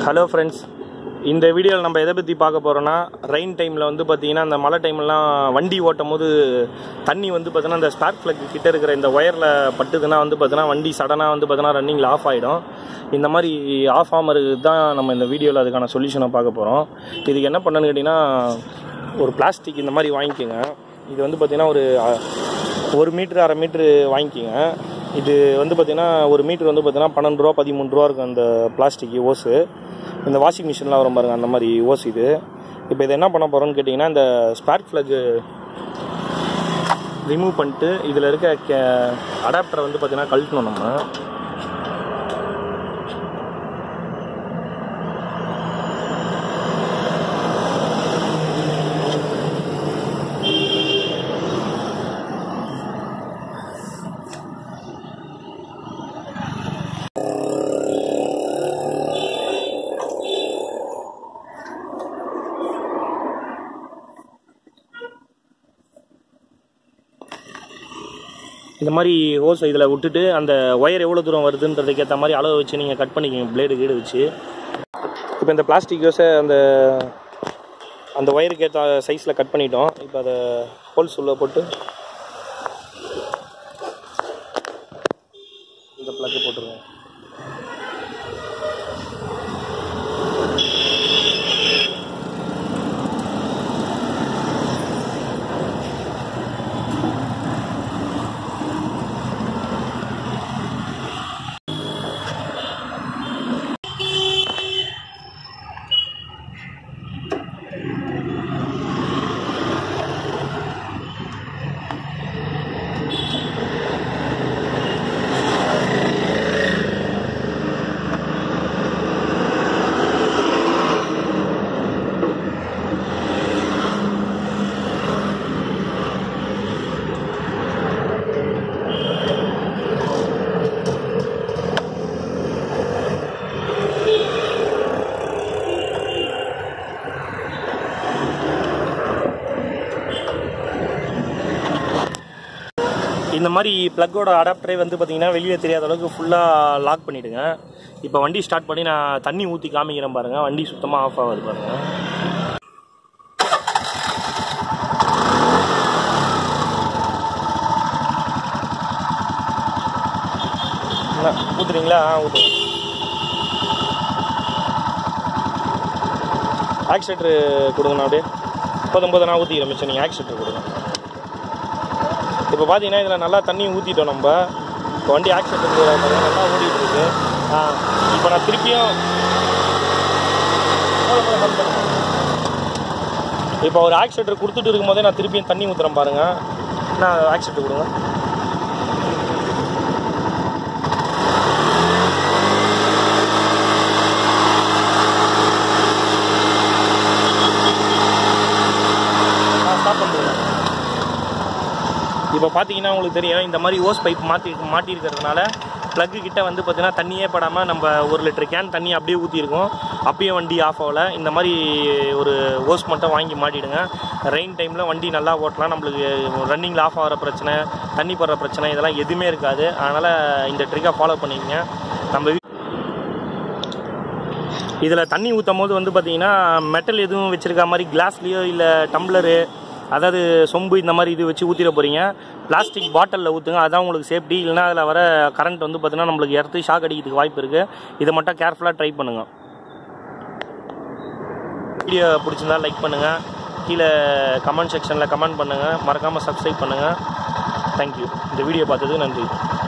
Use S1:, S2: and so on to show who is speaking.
S1: hello friends இந்த வீடியோவில் நம்ம எதை பற்றி பார்க்க போகிறோன்னா ரெயின் டைமில் வந்து பார்த்தீங்கன்னா அந்த மழை டைம்லாம் வண்டி ஓட்டும் போது தண்ணி வந்து பார்த்தீங்கன்னா இந்த ஸ்பார்க் ஃப்ளக் கிட்ட இருக்கிற இந்த ஒயரில் பட்டுதுன்னா வந்து பார்த்தீங்கன்னா வண்டி சடனாக வந்து பார்த்தீங்கன்னா ரன்னிங்கில் ஆஃப் ஆகிடும் இந்த மாதிரி ஆஃப் ஆகாமல் தான் நம்ம இந்த வீடியோவில் அதுக்கான சொல்யூஷனை பார்க்க போகிறோம் இதுக்கு என்ன பண்ணணும்னு கேட்டிங்கன்னா ஒரு பிளாஸ்டிக் இந்த மாதிரி வாங்கிக்கோங்க இது வந்து பார்த்தீங்கன்னா ஒரு அ, ஒரு மீட்ரு அரை மீட்ரு வாங்கிக்கோங்க இது வந்து பார்த்தீங்கன்னா ஒரு மீட்ரு வந்து பார்த்தீங்கன்னா பன்னெண்டு ரூபா பதிமூணு ரூபா இருக்கும் அந்த பிளாஸ்டிக் ஓஸு இந்த வாஷிங் மிஷின்லாம் வரும் பாருங்க அந்த மாதிரி ஓஸ் இது இப்போ இதை என்ன பண்ண போகிறோம்னு கேட்டிங்கன்னா இந்த ஸ்பார்க் ஃப்ளக்கு ரிமூவ் பண்ணிட்டு இதில் இருக்க கே அடாப்டரை வந்து பார்த்தீங்கன்னா கழட்டணும் நம்ம இந்த மாதிரி ஹோஸ் இதில் விட்டுட்டு அந்த ஒயர் எவ்வளோ தூரம் வருதுன்றதுக்கு ஏற்ற மாதிரி அளவு வச்சு நீங்கள் கட் பண்ணிக்கோங்க பிளேடு கீடு வச்சு இப்போ இந்த பிளாஸ்டிக் ஹோஸை அந்த அந்த ஒயருக்கு ஏற்ற சைஸில் கட் பண்ணிட்டோம் இப்போ அதை ஹோல்ஸ் உள்ள போட்டு இந்த ப்ளக்கு போட்டுருங்க இந்த மாதிரி ப்ளக்கோட அடாப்டரே வந்து பார்த்தீங்கன்னா வெளியே தெரியாத அளவுக்கு ஃபுல்லாக லாக் பண்ணிவிடுங்க இப்போ வண்டி ஸ்டார்ட் பண்ணி நான் தண்ணி ஊற்றி காமிக்கிறேன் பாருங்கள் வண்டி சுத்தமாக ஆஃப் ஆகாது பாருங்கள் ஊற்றுறீங்களா ஆ ஊற்றுங்க ஆக்சிலேட்ரு கொடுங்கண்ணா அப்படியே போதும் போதும் நான் ஊற்றிக்கிறேன் மிச்சம் நீங்கள் ஆக்சிலேட்ரு கொடுங்க இப்போ பார்த்தீங்கன்னா இதில் நல்லா தண்ணி ஊற்றிட்டோம் நம்ம இப்போ வண்டி ஆக்சிடென்ட் நல்லா ஓடிட்டு இருக்கு ஆ இப்போ நான் திருப்பியும் இப்போ ஒரு ஆக்சிடென்ட் கொடுத்துட்டு இருக்கும்போதே நான் திருப்பியும் தண்ணி ஊற்றுறேன் பாருங்க நான் ஆக்சிடென்ட் கொடுங்க ஸ்டாப் பண்ணுறேன் இப்போ பார்த்தீங்கன்னா உங்களுக்கு தெரியும் இந்த மாதிரி ஓஸ் பைப் மாட்டி மாட்டியிருக்கிறதுனால ப்ளக்கு கிட்ட வந்து பார்த்தீங்கன்னா தண்ணியே படாமல் நம்ம ஒரு லிட்டர் கேன் தண்ணி அப்படியே ஊற்றிருக்கோம் அப்பயும் வண்டி ஆஃப் ஆகல இந்த மாதிரி ஒரு ஓஸ் மட்டும் வாங்கி மாட்டிடுங்க ரெயின் டைமில் வண்டி நல்லா ஓட்டலாம் நம்மளுக்கு ரன்னிங்கில் ஆஃப் ஆகிற பிரச்சனை தண்ணி படுற பிரச்சனை இதெல்லாம் எதுவுமே இருக்காது அதனால் இந்த ட்ரிக்கை ஃபாலோ பண்ணிக்கங்க நம்ம வீ- இதில் தண்ணி ஊற்றும் போது வந்து பார்த்தீங்கன்னா மெட்டல் எதுவும் வச்சுருக்க மாதிரி கிளாஸ்லேயோ இல்லை டம்ளரு அதாவது சொம்பு இந்த மாதிரி இது வச்சு ஊற்றிட போகிறீங்க பிளாஸ்டிக் பாட்டிலில் ஊற்றுங்க அதான் உங்களுக்கு சேஃப்டி இல்லைனா அதில் வர கரண்ட் வந்து பார்த்தீங்கன்னா நம்மளுக்கு இடத்து ஷாக் அடிக்கிறதுக்கு வாய்ப்பு இருக்குது இதை மட்டும் கேர்ஃபுல்லாக ட்ரை பண்ணுங்கள் வீடியோ பிடிச்சிருந்தா லைக் பண்ணுங்கள் கீழே கமெண்ட் செக்ஷனில் கமெண்ட் பண்ணுங்கள் மறக்காமல் சப்ஸ்கிரைப் பண்ணுங்கள் தேங்க்யூ இந்த வீடியோ பார்த்ததுக்கு நன்றி